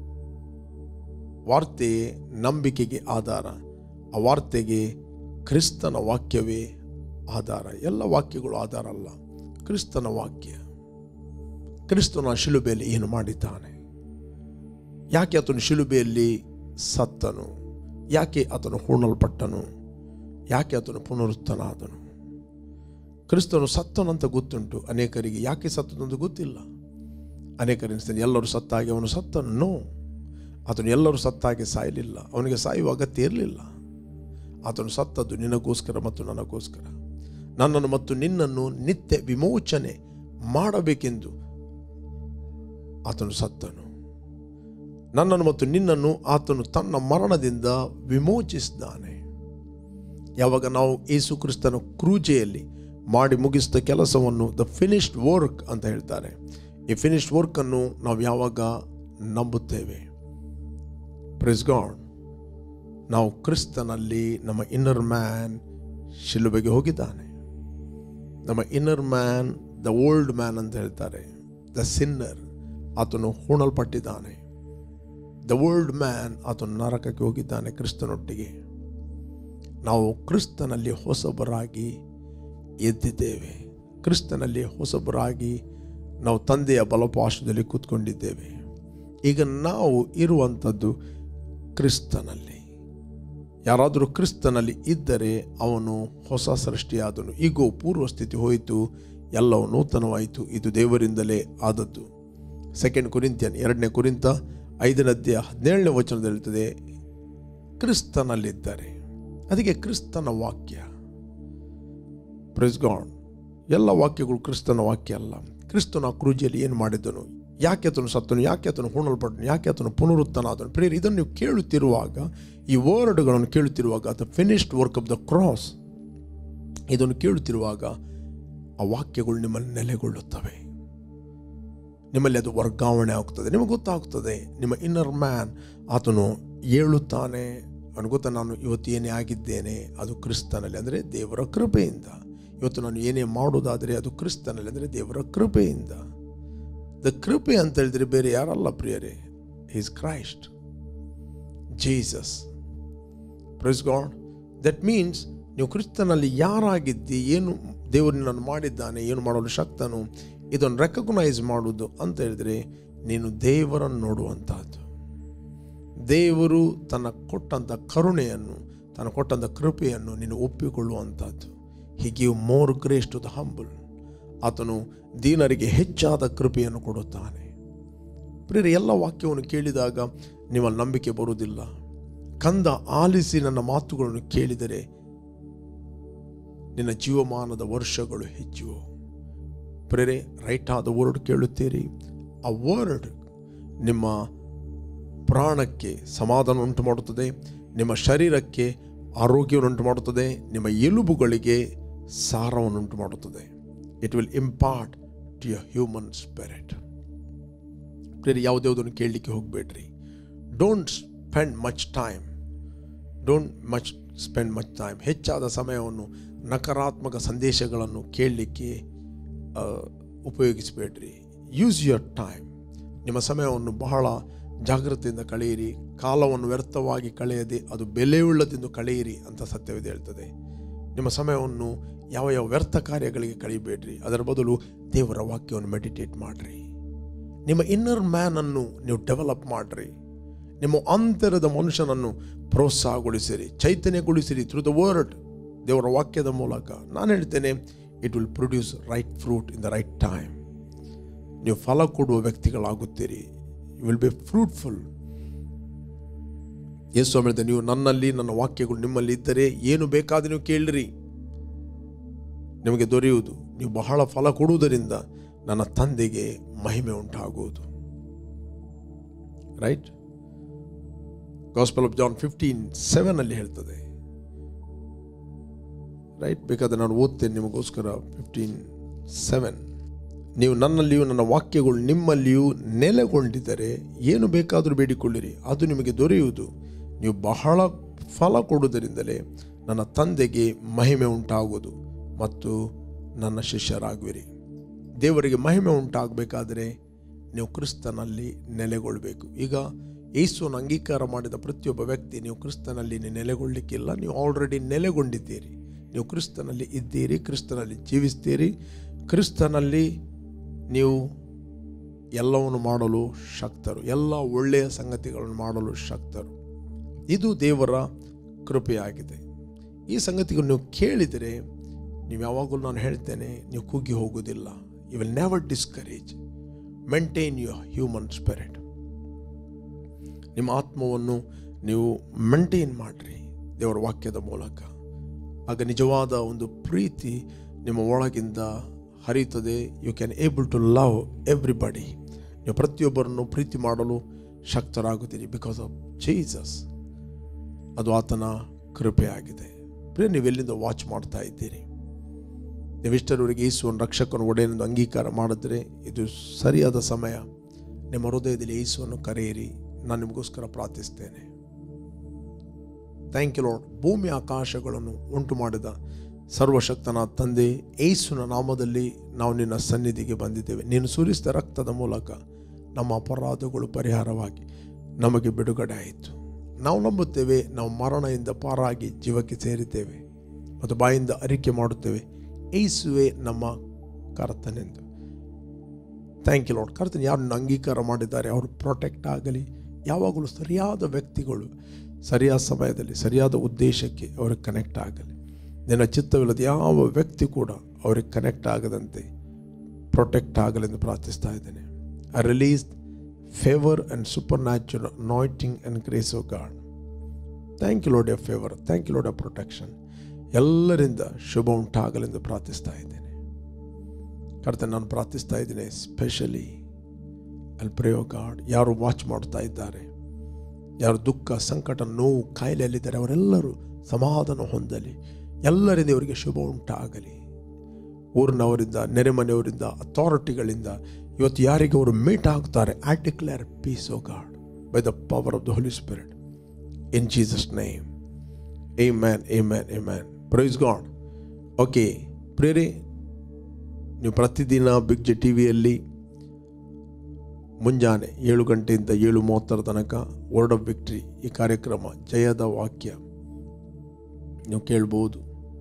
ವಾರ್ತೆ ನಂಬಿಕೆಗೆ ಆಧಾರ ಆ ವಾರ್ತೆಗೆ ಕ್ರಿಸ್ತನ ವಾಕ್ಯವೇ ಆಧಾರ ಎಲ್ಲ ವಾಕ್ಯಗಳು ಆಧಾರ ಅಲ್ಲ ಕ್ರಿಸ್ತನ ವಾಕ್ಯ ಕ್ರಿಸ್ತನ ಶಿಲುಬೆಯಲ್ಲಿ ಏನು ಮಾಡಿದ್ದಾನೆ ಯಾಕೆ ಆತನು ಶಿಲುಬೆಯಲ್ಲಿ ಸತ್ತನು ಯಾಕೆ ಆತನು ಹೂಣಲ್ಪಟ್ಟನು ಯಾಕೆ ಆತನು ಪುನರುತ್ಥನಾದನು ಕ್ರಿಸ್ತನು ಸತ್ತನಂತ ಗೊತ್ತುಂಟು ಅನೇಕರಿಗೆ ಯಾಕೆ ಸತ್ತನಂತ ಗೊತ್ತಿಲ್ಲ ಅನೇಕರು ಎನಿಸ್ತಾನೆ ಎಲ್ಲರೂ ಸತ್ತಾಗಿ ಅವನು ಸತ್ತನು ನೋ ಆತನು ಎಲ್ಲರೂ ಸತ್ತಾಗಿ ಸಾಯಲಿಲ್ಲ ಅವನಿಗೆ ಸಾಯುವ ಅಗತ್ಯ ಇರಲಿಲ್ಲ ಆತನು ಸತ್ತದ್ದು ನಿನಗೋಸ್ಕರ ಮತ್ತು ನನಗೋಸ್ಕರ ನನ್ನನ್ನು ಮತ್ತು ನಿನ್ನನ್ನು ನಿತ್ಯ ವಿಮೋಚನೆ ಮಾಡಬೇಕೆಂದು ಆತನು ಸತ್ತನು ನನ್ನನ್ನು ಮತ್ತು ನಿನ್ನನ್ನು ಆತನು ತನ್ನ ಮರಣದಿಂದ ವಿಮೋಚಿಸಿದ್ದಾನೆ ಯಾವಾಗ ನಾವು ಯೇಸು ಕ್ರಿಸ್ತನ ಕ್ರೂಜೆಯಲ್ಲಿ ಮಾಡಿ ಮುಗಿಸಿದ ಕೆಲಸವನ್ನು ದ ಫಿನಿಶ್ಡ್ ವರ್ಕ್ ಅಂತ ಹೇಳ್ತಾರೆ ಈ ಫಿನಿಶ್ಡ್ ವರ್ಕನ್ನು ನಾವು ಯಾವಾಗ ನಂಬುತ್ತೇವೆ ಪ್ರೆಸ್ ಗಾಡ್ ನಾವು ಕ್ರಿಸ್ತನಲ್ಲಿ ನಮ್ಮ ಇನ್ನರ್ ಮ್ಯಾನ್ ಶಿಲುಬೆಗೆ ಹೋಗಿದ್ದಾನೆ ನಮ್ಮ inner man the old man ಅಂತ ಹೇಳ್ತಾರೆ ದ ಸಿನ್ನರ್ ಆತನು ಹೂಣಲ್ಪಟ್ಟಿದ್ದಾನೆ ದ ವರ್ಲ್ಡ್ ಮ್ಯಾನ್ ಆತನು ನರಕಕ್ಕೆ ಹೋಗಿದ್ದಾನೆ ಕ್ರಿಸ್ತನೊಟ್ಟಿಗೆ ನಾವು ಕ್ರಿಸ್ತನಲ್ಲಿ ಹೊಸಬರಾಗಿ ಎದ್ದಿದ್ದೇವೆ ಕ್ರಿಸ್ತನಲ್ಲಿ ಹೊಸಬರಾಗಿ ನಾವು ತಂದೆಯ ಬಲಪಾಶದಲ್ಲಿ ಕೂತ್ಕೊಂಡಿದ್ದೇವೆ ಈಗ ನಾವು ಇರುವಂಥದ್ದು ಕ್ರಿಸ್ತನಲ್ಲಿ ಯಾರಾದರೂ ಕ್ರಿಸ್ತನಲ್ಲಿ ಇದ್ದರೆ ಅವನು ಹೊಸ ಸೃಷ್ಟಿಯಾದನು ಈಗೋ ಪೂರ್ವ ಸ್ಥಿತಿ ಹೋಯಿತು ಎಲ್ಲವೂ ನೂತನವಾಯಿತು ಇದು ದೇವರಿಂದಲೇ ಆದದ್ದು ಸೆಕೆಂಡ್ ಕುರಿಂತಿಯನ್ ಎರಡನೇ ಕುರಿತ ಐದನೇ ಅಧ್ಯಾಯ ಹದಿನೇಳನೇ ವಚನದಲ್ಲಿ ಹೇಳ್ತದೆ ಕ್ರಿಸ್ತನಲ್ಲಿದ್ದಾರೆ ಅದಕ್ಕೆ ಕ್ರಿಸ್ತನ ವಾಕ್ಯ ಪ್ರೆಸ್ ಗಾಡ್ ಎಲ್ಲ ವಾಕ್ಯಗಳು ಕ್ರಿಸ್ತನ ವಾಕ್ಯ ಅಲ್ಲ ಕ್ರಿಸ್ತನ ಕ್ರೂಜಿಯಲ್ಲಿ ಏನು ಮಾಡಿದನು ಯಾಕೆ ಆತನು ಸತ್ತನು ಯಾಕೆ ಆತನು ಹೂಣಲ್ಪಟ್ಟನು ಯಾಕೆ ಆತನು ಪುನರುತ್ತನಾದನು ಪ್ರೇರ್ ಇದನ್ನು ನೀವು ಕೇಳುತ್ತಿರುವಾಗ ಈ ವರ್ಡ್ಗಳನ್ನು ಕೇಳುತ್ತಿರುವಾಗ the finished work of the cross ಇದನ್ನು ಕೇಳುತ್ತಿರುವಾಗ ಆ ವಾಕ್ಯಗಳು ನಿಮ್ಮಲ್ಲಿ ನೆಲೆಗೊಳ್ಳುತ್ತವೆ ನಿಮ್ಮಲ್ಲಿ ಅದು ವರ್ಗಾವಣೆ ಆಗ್ತದೆ ನಿಮಗೆ ಗೊತ್ತಾಗ್ತದೆ ನಿಮ್ಮ ಇನ್ನರ್ ಮ್ಯಾನ್ ಆತನು ಏಳುತ್ತಾನೆ ಅವನು ಗೊತ್ತಾ ನಾನು ಇವತ್ತು ಏನೇ ಆಗಿದ್ದೇನೆ ಅದು ಕ್ರಿಸ್ತನಲ್ಲಿ ಅಂದರೆ ದೇವರ ಕೃಪೆಯಿಂದ ಇವತ್ತು ನಾನು ಏನೇ ಮಾಡೋದಾದರೆ ಅದು ಕ್ರಿಸ್ತನಲ್ಲಿ ಅಂದರೆ ದೇವರ ಕೃಪೆಯಿಂದ ದ ಕೃಪೆ ಅಂತ ಹೇಳಿದ್ರೆ ಬೇರೆ ಯಾರಲ್ಲ ಪ್ರಿಯರೇ is Christ Jesus praise God that means ನೀವು ಕ್ರಿಸ್ತನಲ್ಲಿ ಯಾರಾಗಿದ್ದಿ ಏನು ದೇವರು ನಿನ್ನನ್ನು ಮಾಡಿದ್ದಾನೆ ಏನು ಮಾಡಲು ಶಕ್ತನು ಇದನ್ನು ರೆಕಗ್ನೈಸ್ ಮಾಡುವುದು ಅಂತ ಹೇಳಿದ್ರೆ ನೀನು ದೇವರನ್ನು ನೋಡುವಂತಹದ್ದು ದೇವರು ತನ್ನ ಕೊಟ್ಟಂಥ ಕರುಣೆಯನ್ನು ತನ್ನ ಕೊಟ್ಟಂಥ ಕೃಪೆಯನ್ನು ನೀನು ಒಪ್ಪಿಕೊಳ್ಳುವಂಥದ್ದು he give more grace to the humble ಆತನು ದೀನರಿಗೆ ಹೆಚ್ಚಾದ ಕೃಪೆಯನ್ನು ಕೊಡುತ್ತಾನೆ ಪ್ರಿಯರೇ ಎಲ್ಲ ವಾಕ್ಯವನ್ನು ಕೇಳಿದಾಗ ನಿಮ್ಮಲ್ಲಿ ನಂಬಿಕೆ ಬರುವುದಿಲ್ಲ ಕಂದ ಆಲಿಸಿ ನನ್ನ ಮಾತುಗಳನ್ನು ಕೇಳಿದರೆ ನಿನ್ನ ಜೀವಮಾನದ ವರ್ಷಗಳು ಹೆಚ್ಚುವು ಪ್ರೇರೆ ರೈಟ್ ಆದ ವರ್ಡ್ ಕೇಳುತ್ತೀರಿ ಆ ವರ್ಡ್ ನಿಮ್ಮ ಪ್ರಾಣಕ್ಕೆ ಸಮಾಧಾನ ಉಂಟು ಮಾಡುತ್ತದೆ ನಿಮ್ಮ ಶರೀರಕ್ಕೆ ಆರೋಗ್ಯವನ್ನು ಉಂಟು ಮಾಡುತ್ತದೆ ನಿಮ್ಮ ಎಲುಬುಗಳಿಗೆ ಸಾರವನ್ನು ಉಂಟು ಮಾಡುತ್ತದೆ it will impart to your human spirit ಪ್ರೇರೆ ಯಾವುದ್ಯಾವುದನ್ನು ಕೇಳಲಿಕ್ಕೆ ಹೋಗಬೇಡ್ರಿ don't spend much time don't much spend much time ಹೆಚ್ಚಾದ ಸಮಯವನ್ನು ನಕಾರಾತ್ಮಕ ಸಂದೇಶಗಳನ್ನು ಕೇಳಲಿಕ್ಕೆ ಉಪಯೋಗಿಸಬೇಡ್ರಿ ಯೂಸ್ ಯುವರ್ ಟೈಮ್ ನಿಮ್ಮ ಸಮಯವನ್ನು ಬಹಳ ಜಾಗ್ರತೆಯಿಂದ ಕಳೆಯಿರಿ ಕಾಲವನ್ನು ವ್ಯರ್ಥವಾಗಿ ಕಳೆಯದೆ ಅದು ಬೆಲೆಯುಳ್ಳದೆಂದು ಕಳೆಯಿರಿ ಅಂತ ಸತ್ಯವಿದೆ ಹೇಳ್ತದೆ ನಿಮ್ಮ ಸಮಯವನ್ನು ಯಾವ ಯಾವ ವ್ಯರ್ಥ ಕಾರ್ಯಗಳಿಗೆ ಕಳೆಯಬೇಡ್ರಿ ಅದರ ಬದಲು ದೇವರ ವಾಕ್ಯವನ್ನು ಮೆಡಿಟೇಟ್ ಮಾಡಿರಿ ನಿಮ್ಮ ಇನ್ನರ್ ಮ್ಯಾನನ್ನು ನೀವು ಡೆವಲಪ್ ಮಾಡಿರಿ ನಿಮ್ಮ ಅಂತರದ ಮನುಷ್ಯನನ್ನು ಪ್ರೋತ್ಸಾಹಗೊಳಿಸಿರಿ ಚೈತನ್ಯಗೊಳಿಸಿರಿ ಥ್ರೂ ದ ವರ್ಡ್ ದೇವರ ವಾಕ್ಯದ ಮೂಲಕ ನಾನು ಹೇಳ್ತೇನೆ it will produce right fruit in the right time ನೀವು ಫಲ ಕೊಡುವ ವ್ಯಕ್ತಿಗಳಾಗುತ್ತೀರಿ ಯು ವಿಲ್ ಬಿ ಫ್ರೂಟ್ಫುಲ್ ಯೇಸು ಸ್ವಾಮಿ ಹೇಳಿದ ನೀವು ನನ್ನಲ್ಲಿ ನನ್ನ ವಾಕ್ಯಗಳು ನಿಮ್ಮಲ್ಲಿ ಇದ್ದರೆ ಏನು ಬೇಕಾದ ನೀವು ಕೇಳಿರಿ ನಿಮಗೆ ದೊರೆಯುವುದು ನೀವು ಬಹಳ ಫಲ ಕೊಡುವುದರಿಂದ ನನ್ನ ತಂದೆಗೆ ಮಹಿಮೆ ಉಂಟಾಗುವುದು right gospel of John fifteen seven ಅಲ್ಲಿ ಹೇಳ್ತದೆ ರೈಟ್ ಬೇಕಾದ್ರೆ ನಾನು ಓದ್ತೇನೆ ನಿಮಗೋಸ್ಕರ ಫಿಫ್ಟೀನ್ ಸೆವೆನ್ ನೀವು ನನ್ನಲ್ಲಿಯೂ ನನ್ನ ವಾಕ್ಯಗಳು ನಿಮ್ಮಲ್ಲಿಯೂ ನೆಲೆಗೊಂಡಿದ್ದರೆ ಏನು ಬೇಕಾದರೂ ಬೇಡಿಕೊಳ್ಳಿರಿ ಅದು ನಿಮಗೆ ದೊರೆಯುವುದು ನೀವು ಬಹಳ ಫಲ ಕೊಡುವುದರಿಂದಲೇ ನನ್ನ ತಂದೆಗೆ ಮಹಿಮೆ ಉಂಟಾಗುವುದು ಮತ್ತು ನನ್ನ ಶಿಷ್ಯರಾಗುವಿರಿ ದೇವರಿಗೆ ಮಹಿಮೆ ಉಂಟಾಗಬೇಕಾದರೆ ನೀವು ಕ್ರಿಸ್ತನಲ್ಲಿ ನೆಲೆಗೊಳ್ಳಬೇಕು ಈಗ ಯೇಸುವನ್ನು ಅಂಗೀಕಾರ ಮಾಡಿದ ಪ್ರತಿಯೊಬ್ಬ ವ್ಯಕ್ತಿ ನೀವು ಕ್ರಿಸ್ತನಲ್ಲಿ ನೆಲೆಗೊಳ್ಳಲಿಕ್ಕಿಲ್ಲ ನೀವು ಆಲ್ರೆಡಿ ನೆಲೆಗೊಂಡಿದ್ದೀರಿ ನೀವು ಕ್ರಿಸ್ತನಲ್ಲಿ ಇದ್ದೀರಿ ಕ್ರಿಸ್ತನಲ್ಲಿ ಜೀವಿಸ್ತೀರಿ ಕ್ರಿಸ್ತನಲ್ಲಿ ನೀವು ಎಲ್ಲವನ್ನು ಮಾಡಲು ಶಕ್ತರು ಎಲ್ಲ ಒಳ್ಳೆಯ ಸಂಗತಿಗಳನ್ನು ಮಾಡಲು ಶಕ್ತರು ಇದು ದೇವರ ಕೃಪೆಯಾಗಿದೆ ಈ ಸಂಗತಿಗಳು ನೀವು ಕೇಳಿದರೆ ನೀವು ಯಾವಾಗಲೂ ನಾನು ಹೇಳ್ತೇನೆ ನೀವು ಕುಗ್ಗಿ ಹೋಗುವುದಿಲ್ಲ you will never discourage maintain your human spirit ನಿಮ್ಮ ಆತ್ಮವನ್ನು ನೀವು ಮೇಂಟೈನ್ ಮಾಡಿರಿ ದೇವರ ವಾಕ್ಯದ ಮೂಲಕ ಆಗ ನಿಜವಾದ ಒಂದು ಪ್ರೀತಿ ನಿಮ್ಮ ಒಳಗಿಂದ ಹರಿಯುತ್ತದೆ you can able to love everybody ನೀವು ಪ್ರತಿಯೊಬ್ಬರನ್ನು ಪ್ರೀತಿ ಮಾಡಲು ಶಕ್ತರಾಗುತ್ತೀರಿ ಬಿಕಾಸ್ ಆಫ್ ಜೀಸಸ್ ಅದು ಆತನ ಕೃಪೆಯಾಗಿದೆ ಪ್ರಿಯ ನೀವೆಲ್ಲಿಂದ ವಾಚ್ ಮಾಡ್ತಾ ಇದ್ದೀರಿ ನೀವಿಷ್ಟರವರೆಗೆ ಯೇಸುವನ್ನು ರಕ್ಷಕನ ಒಡೆಯನೆಂದು ಅಂಗೀಕಾರ ಮಾಡಿದ್ರೆ ಇದು ಸರಿಯಾದ ಸಮಯ ನಿಮ್ಮ ಹೃದಯದಲ್ಲಿ ಯೇಸುವನ್ನು ಕರೆಯಿರಿ ನಾನು ನಿಮಗೋಸ್ಕರ ಪ್ರಾರ್ಥಿಸ್ತೇನೆ ಥ್ಯಾಂಕ್ ಯು ಲಾರ್ಡ್ ಭೂಮಿ ಆಕಾಶಗಳನ್ನು ಉಂಟು ಮಾಡಿದ ಸರ್ವಶಕ್ತನ ತಂದೆ ಏಸುನ ನಾಮದಲ್ಲಿ ನಾವು ನಿನ್ನ ಸನ್ನಿಧಿಗೆ ಬಂದಿದ್ದೇವೆ ನೀನು ಸುರಿಸಿದ ರಕ್ತದ ಮೂಲಕ ನಮ್ಮ ಅಪರಾಧಗಳು ಪರಿಹಾರವಾಗಿ ನಮಗೆ ಬಿಡುಗಡೆ ಆಯಿತು ನಾವು ನಂಬುತ್ತೇವೆ ನಾವು ಮರಣದಿಂದ ಪಾರಾಗಿ ಜೀವಕ್ಕೆ ಸೇರಿದ್ದೇವೆ ಮತ್ತು ಬಾಯಿಂದ ಅರಿಕೆ ಮಾಡುತ್ತೇವೆ ಏಸುವೆ ನಮ್ಮ ಕರ್ತನೆಂದು ಥ್ಯಾಂಕ್ ಯು ಲಾರ್ಡ್ ಕರ್ತನ ಯಾರನ್ನು ಅಂಗೀಕಾರ ಮಾಡಿದ್ದಾರೆ ಅವರು ಪ್ರೊಟೆಕ್ಟ್ ಆಗಲಿ ಯಾವಾಗಲೂ ಸರಿಯಾದ ವ್ಯಕ್ತಿಗಳು ಸರಿಯಾದ ಸಮಯದಲ್ಲಿ ಸರಿಯಾದ ಉದ್ದೇಶಕ್ಕೆ ಅವ್ರಿಗೆ ಕನೆಕ್ಟ್ ಆಗಲಿ ನಿನ್ನ ಚಿತ್ತವಿಲ್ಲದ ಯಾವ ವ್ಯಕ್ತಿ ಕೂಡ ಅವ್ರಿಗೆ ಕನೆಕ್ಟ್ ಆಗದಂತೆ ಪ್ರೊಟೆಕ್ಟ್ ಆಗಲೆಂದು ಪ್ರಾರ್ಥಿಸ್ತಾ ಇದ್ದೇನೆ I release favour and supernatural anointing and grace of God thank you Lord a favour thank you Lord a protection ಎಲ್ಲರಿಂದ ಶುಭ ಉಂಟಾಗಲೆಂದು ಪ್ರಾರ್ಥಿಸ್ತಾ ಇದ್ದೇನೆ ಕರ್ತನೆ ನಾನು ಪ್ರಾರ್ಥಿಸ್ತಾ ಇದ್ದೇನೆ ಸ್ಪೆಷಲಿ ಅಲ್ಲಿ ಪ್ರೇಯೋ ಗಾಡ್ ಯಾರು ವಾಚ್ ಮಾಡ್ತಾ ಇದ್ದಾರೆ ಯಾರು ದುಃಖ ಸಂಕಟ ನೋವು ಕಾಯಿಲೆಯಲ್ಲಿದ್ದಾರೆ ಅವರೆಲ್ಲರೂ ಸಮಾಧಾನ ಹೊಂದಲಿ ಎಲ್ಲರಿಂದ ಇವರಿಗೆ ಶುಭ ಉಂಟಾಗಲಿ ಊರಿನವರಿಂದ ನೆರೆಮನೆಯವರಿಂದ ಅಥಾರಿಟಿಗಳಿಂದ ಇವತ್ತು ಯಾರಿಗೆ ಅವರು ಮೀಟ್ ಆಗ್ತಾರೆ I declare peace of God by the power of the Holy Spirit in Jesus name amen amen amen praise God okay pray ನೀವು ಪ್ರತಿದಿನ ಬಿಗ್ ಜೆ ಟಿ ವಿಯಲ್ಲಿ ಮುಂಜಾನೆ ಏಳು ಗಂಟೆಯಿಂದ ಏಳು ಮೂವತ್ತರ ತನಕ ವರ್ಡ್ ಆಫ್ ವಿಕ್ಟ್ರಿ ಈ ಕಾರ್ಯಕ್ರಮ ಜಯದ ವಾಕ್ಯ ನೀವು ಕೇಳ್ಬೋದು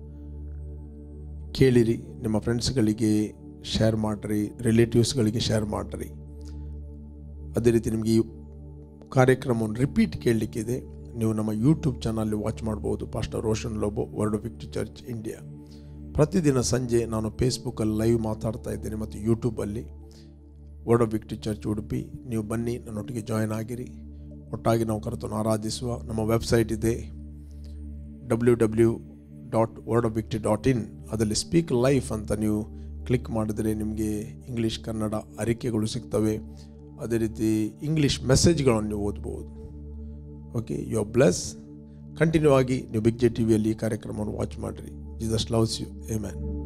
ಕೇಳಿರಿ ನಿಮ್ಮ ಫ್ರೆಂಡ್ಸ್ಗಳಿಗೆ ಶೇರ್ ಮಾಡಿರಿ ರಿಲೇಟಿವ್ಸ್ಗಳಿಗೆ ಶೇರ್ ಮಾಡಿರಿ ಅದೇ ರೀತಿ ನಿಮಗೆ ಈ ಕಾರ್ಯಕ್ರಮವನ್ನು ರಿಪೀಟ್ ಕೇಳಲಿಕ್ಕಿದೆ ನೀವು ನಮ್ಮ ಯೂಟ್ಯೂಬ್ ಚಾನಲ್ಲಿ ವಾಚ್ ಮಾಡ್ಬೋದು pastor Roshan Lobo Word of Victory Church India ಪ್ರತಿದಿನ ಸಂಜೆ ನಾನು ಫೇಸ್ಬುಕ್ಕಲ್ಲಿ ಲೈವ್ ಮಾತಾಡ್ತಾ ಇದ್ದೇನೆ ಮತ್ತು ಯೂಟ್ಯೂಬಲ್ಲಿ Word of Victory Church Udupi ನೀವು ಬನ್ನಿ ನನ್ನೊಟ್ಟಿಗೆ ಜಾಯ್ನ್ ಆಗಿರಿ ಒಟ್ಟಾಗಿ ನಾವು ಕರೆತನ್ನು ಆರಾಧಿಸುವ ನಮ್ಮ ವೆಬ್ಸೈಟ್ ಇದೆ W W dot word of victory dot in ಅದರಲ್ಲಿ ಸ್ಪೀಕ್ ಲೈಫ್ ಅಂತ ನೀವು ಕ್ಲಿಕ್ ಮಾಡಿದರೆ ನಿಮಗೆ ಇಂಗ್ಲೀಷ್ ಕನ್ನಡ ಅರಿಕೆಗಳು ಸಿಗ್ತವೆ ಅದೇ ರೀತಿ ಇಂಗ್ಲೀಷ್ ಮೆಸೇಜ್ಗಳನ್ನು ನೀವು ಓದ್ಬೋದು okay you are bless continue ಆಗಿ ನೀವು ಬಿಗ್ ಜೆ ಟಿ ವಿಯಲ್ಲಿ ಈ ಕಾರ್ಯಕ್ರಮವನ್ನು ವಾಚ್ ಮಾಡಿರಿ Jesus loves you A man